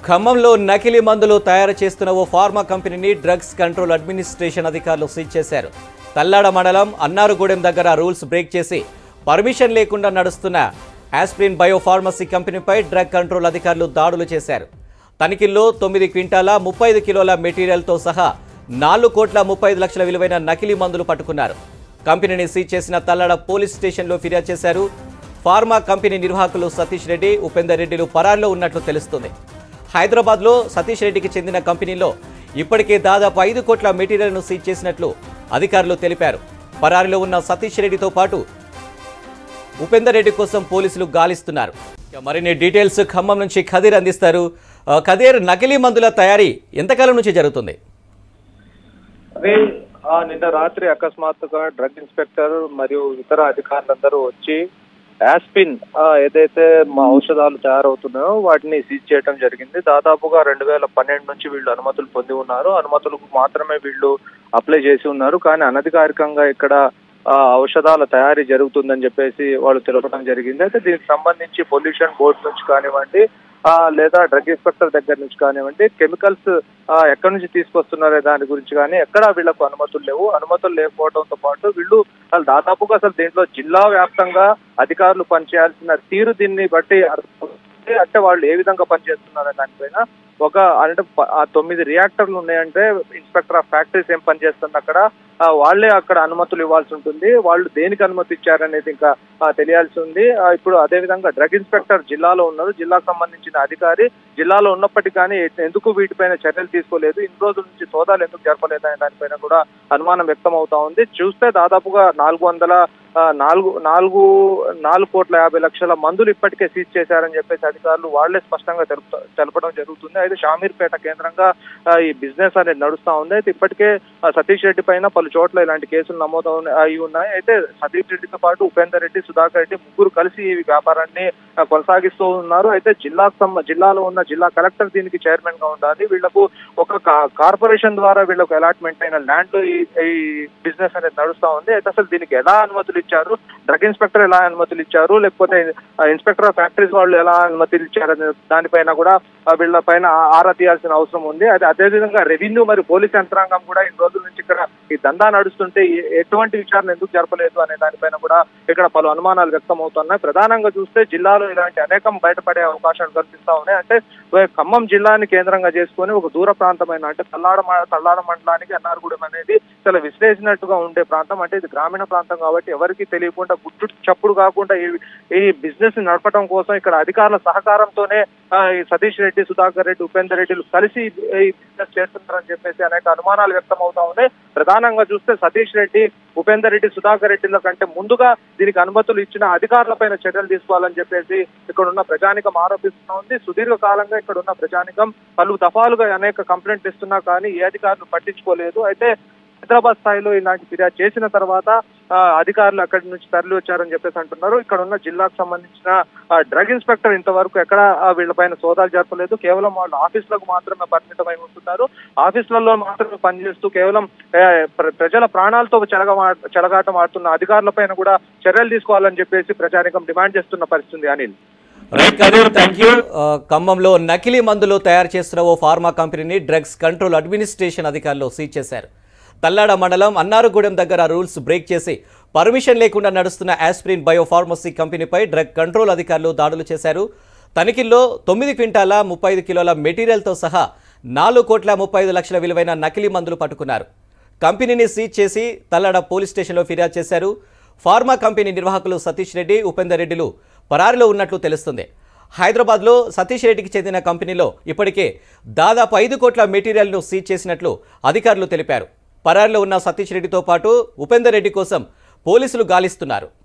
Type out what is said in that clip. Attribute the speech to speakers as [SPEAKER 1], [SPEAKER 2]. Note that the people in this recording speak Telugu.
[SPEAKER 1] ఖమ్మంలో నకిలీ మందులు తయారు చేస్తున్న ఓ ఫార్మా కంపెనీని డ్రగ్స్ కంట్రోల్ అడ్మినిస్ట్రేషన్ అధికారులు సీజ్ చేశారు తల్లాడ మండలం అన్నారుగూడెం దగ్గర రూల్స్ బ్రేక్ చేసి పర్మిషన్ లేకుండా నడుస్తున్న ఆస్ప్రిన్ బయోఫార్మసీ కంపెనీపై డ్రగ్ కంట్రోల్ అధికారులు దాడులు చేశారు తనిఖీల్లో తొమ్మిది క్వింటాల ముప్పై ఐదు కిలోల మెటీరియల్తో సహా నాలుగు కోట్ల ముప్పై ఐదు లక్షల విలువైన నకిలీ మందులు పట్టుకున్నారు కంపెనీని సీజ్ చేసిన తల్లాడ పోలీస్ స్టేషన్లో ఫిర్యాదు చేశారు ఫార్మా కంపెనీ నిర్వాహకులు సతీష్ రెడ్డి ఉపేందర్ రెడ్డిలు పరారులో ఉన్నట్లు తెలుస్తుంది హైదరాబాద్లో సతీష్ రెడ్డికి చెందిన కంపెనీలో ఇప్పటికే దాదాపు ఐదు కోట్ల మెటీరియల్ను సీజ్ చేసినట్లు అధికారులు తెలిపారు పరారిలో ఉన్న సతీష్ రెడ్డితో పాటు ఉపేందర్ రెడ్డి కోసం పోలీసులు గాలిస్తున్నారు ఇక మరిన్ని డీటెయిల్స్ ఖమ్మం నుంచి ఖదీర్ అందిస్తారు ఆ, ఖదీర్ నకిలీ మందుల తయారీ ఎంతకాలం నుంచి జరుగుతుంది
[SPEAKER 2] అదే ఆ నిన్న రాత్రి అకస్మాత్తుగా డ్రగ్ ఇన్స్పెక్టర్ మరియు ఇతర అధికారులందరూ వచ్చి యాస్పిన్ ఆ, ఏదైతే మా ఔషధాలు తయారవుతున్నాయో వాటిని సీజ్ చేయడం జరిగింది దాదాపుగా రెండు వేల పన్నెండు నుంచి వీళ్ళు అనుమతులు పొంది ఉన్నారు అనుమతులకు మాత్రమే వీళ్ళు అప్లై చేసి ఉన్నారు కానీ అనధికారికంగా ఇక్కడ ఆ, ఔషధాల తయారీ జరుగుతుందని చెప్పేసి వాళ్ళు తెలపడం జరిగింది అయితే దీనికి సంబంధించి పొల్యూషన్ బోర్డు నుంచి కానివ్వండి ఆ, లేదా డ్రగ్ ఇన్స్పెక్టర్ దగ్గర నుంచి కానివ్వండి కెమికల్స్ ఆ, ఎక్కడి నుంచి తీసుకొస్తున్నారే దాని గురించి కానీ ఎక్కడా వీళ్ళకు అనుమతులు లేవు అనుమతులు లేకపోవడంతో పాటు వీళ్ళు అసలు దాదాపుగా అసలు దీంట్లో జిల్లా వ్యాప్తంగా అధికారులు పనిచేయాల్సిన తీరు దీన్ని బట్టి అర్థమవుతుంది. అంటే వాళ్ళు ఏ విధంగా పనిచేస్తున్నారనే దానిపైన ఒక అంటే ప- ఆ తొమ్మిది రియాక్టర్లు ఉన్నాయంటే ఇన్స్పెక్టర్ ఆఫ్ ఫ్యాక్టరీస్ ఏం పనిచేస్తుంది అక్కడ ఆ, వాళ్ళే అక్కడ అనుమతులు ఇవ్వాల్సి ఉంటుంది వాళ్ళు దేనికి అనుమతి ఇచ్చారనేది ఇంకా ఆ, తెలియాల్సి ఉంది ఆ, ఇప్పుడు అదే విధంగా డ్రగ్ ఇన్స్పెక్టర్ జిల్లాలో ఉన్నారు జిల్లాకు సంబంధించిన అధికారి జిల్లాలో ఉన్నప్పటికీ కానీ ఎందుకు వీటిపైన చర్యలు తీసుకోలేదు ఇన్ని రోజుల నుంచి సోదాలు ఎందుకు జరపలేదు అనే దానిపైన కూడా అనుమానం వ్యక్తం అవుతా ఉంది చూస్తే దాదాపుగా నాలుగు వందల ఆ, నాలుగు నాలుగు నాలుగు కోట్ల యాభై లక్షల మందులు ఇప్పటికే సీజ్ చేశారని చెప్పేసి అధికారులు వాళ్లే స్పష్టంగా తెలుపుత తెలపడం జరుగుతుంది అయితే షామీర్పేట కేంద్రంగా ఆ, ఈ బిజినెస్ అనేది నడుస్తా ఉంది అయితే ఇప్పటికే ఆ, సతీష్ రెడ్డి పైన పలు చోట్ల ఇలాంటి కేసులు నమోదు అవున- అయి ఉన్నాయి అయితే సతీష్ రెడ్డితో పాటు ఉపేందర్ రెడ్డి సుధాకర్ రెడ్డి ముగ్గురు కలిసి ఈ వ్యాపారాన్ని ఆ, కొనసాగిస్తూ ఉన్నారు అయితే జిల్లాకు సంబ- జిల్లాలో ఉన్న జిల్లా కలెక్టర్ దీనికి చైర్మన్ గా ఉండాలి వీళ్లకు ఒక కా- కార్పొరేషన్ ద్వారా వీళ్ళకు అలాట్మెంట్ అయిన ల్యాండ్ లో ఈ ఈ బిజినెస్ అనేది నడుస్తా ఉంది అయితే అసలు దీనికి ఎలా అనుమతులు ఇచ్చారు డ్రగ్ ఇన్స్పెక్టర్ ఎలా అనుమతులు ఇచ్చారు లేకపోతే ఆ, ఇన్స్పెక్టర్ ఆఫ్ ఫ్యాక్టరీస్ వాళ్ళు ఎలా అనుమతులు ఇచ్చారు అనే దానిపైన కూడా ఆ, వీళ్ళ పైన ఆరా తీయాల్సిన అవసరం ఉంది అదే అదేవిధంగా రెవెన్యూ మరియు పోలీస్ యంత్రాంగం కూడా ఈ రోజుల నుంచి ఇక్కడ ఈ దందా నడుస్తుంటే ఏ- ఎటువంటి విచారణ ఎందుకు జరపలేదు అనే దానిపైన కూడా ఇక్కడ పలు అనుమానాలు వ్యక్తం అవుతున్నాయి ప్రధానంగా చూస్తే జిల్లాలో ఇలాంటి అనేకం బయటపడే అవకాశాలు కనిపిస్తా ఉన్నాయి అంటే వే- ఖమ్మం జిల్లాని కేంద్రంగా చేసుకొని ఒక దూర ప్రాంతమైన అంటే తల్లాడ మ- తల్లాడ మండలానికి అన్నారగూడెం అనేది చాలా విశ్లేషినట్టుగా ఉండే ప్రాంతం అంటే ఇది గ్రామీణ ప్రాంతం కాబట్టి ఎవరికి తెలియకుండా గుట్టు చప్పుడు కాకుండా ఈ ఈ బిజినెస్ ని నడపడం కోసం ఇక్కడ అధికారుల సహకారంతోనే ఆ, ఈ సతీష్ రెడ్డి సుధాకర్ రెడ్డి ఉపేందర్ రెడ్డిలు కలిసి ఈ బిజినెస్ చేస్తున్నారని చెప్పేసి అనేక అనుమానాలు వ్యక్తం అవుతా ఉన్నాయి ప్రధానంగా చూస్తే సతీష్ రెడ్డి ఉపేందర్ రెడ్డి సుధాకర్ రెడ్డిల కంటే ముందుగా దీనికి అనుమతులు ఇచ్చిన అధికారులపైన చర్యలు తీసుకోవాలని చెప్పేసి ఇక్కడ ఉన్న ప్రజానికం ఆరోపిస్తూ ఉంది సుదీర్ఘ కాలంగా ఇక్కడ ఉన్న ప్రజానికం పలు దఫాలుగా అనేక కంప్లైంట్లు ఇస్తున్నా కానీ ఏ అధికారులు పట్టించుకోలేదు అయితే హైదరాబాద్ స్థాయిలో ఇలాంటి ఫిర్యాదు చేసిన తర్వాత ఆ, అధికారులు అక్కడి నుంచి తరలి వచ్చారని చెప్పేసి అంటున్నారు ఇక్కడ ఉన్న జిల్లాకు సంబంధించిన ఆ, డ్రగ్ ఇన్స్పెక్టర్ ఇంతవరకు ఎక్కడ ఆ, వీళ్ళపైన సోదాలు జరపలేదు కేవలం వాళ్ళు ఆఫీసులకు మాత్రమే పరిమితమై ఉంటున్నారు ఆఫీసులలో మాత్రమే పనిచేస్తూ కేవలం ఏ, ప్ర- ప్రజల ప్రాణాలతో చెలగమా చెలగాటం ఆడుతున్న అధికారులపైన కూడా చర్యలు తీసుకోవాలని చెప్పేసి ప్రజానికం డిమాండ్ చేస్తున్న పరిస్థితి Anil
[SPEAKER 1] right Kadir thank you ఆ, ఖమ్మంలో నకిలీ మందులు తయారు చేస్తున్న ఓ ఫార్మా కంపెనీని డ్రగ్స్ కంట్రోల్ అడ్మినిస్ట్రేషన్ అధికారులు సీజ్ చేశారు తల్లాడ మండలం అన్నారుగూడెం దగ్గర రూల్స్ బ్రేక్ చేసి పర్మిషన్ లేకుండా నడుస్తున్న ఆస్ప్రిన్ బయోఫార్మసీ కంపెనీపై డ్రగ్ కంట్రోల్ అధికారులు దాడులు చేశారు తనిఖీల్లో తొమ్మిది క్వింటాల ముప్పై ఐదు కిలోల మెటీరియల్తో సహా నాలుగు కోట్ల ముప్పై ఐదు లక్షల విలువైన నకిలీ మందులు పట్టుకున్నారు కంపెనీని సీజ్ చేసి తల్లాడ పోలీస్ స్టేషన్లో ఫిర్యాదు చేశారు ఫార్మా కంపెనీ నిర్వాహకులు సతీష్ రెడ్డి ఉపేందర్ రెడ్డిలు పరారిలో ఉన్నట్లు తెలుస్తుంది హైదరాబాద్లో సతీష్ రెడ్డికి చెందిన కంపెనీలో ఇప్పటికే దాదాపు ఐదు కోట్ల మెటీరియల్ను సీజ్ చేసినట్లు అధికారులు తెలిపారు పరారిలో ఉన్న సతీష్ రెడ్డితో పాటు ఉపేందర్ రెడ్డి కోసం పోలీసులు గాలిస్తున్నారు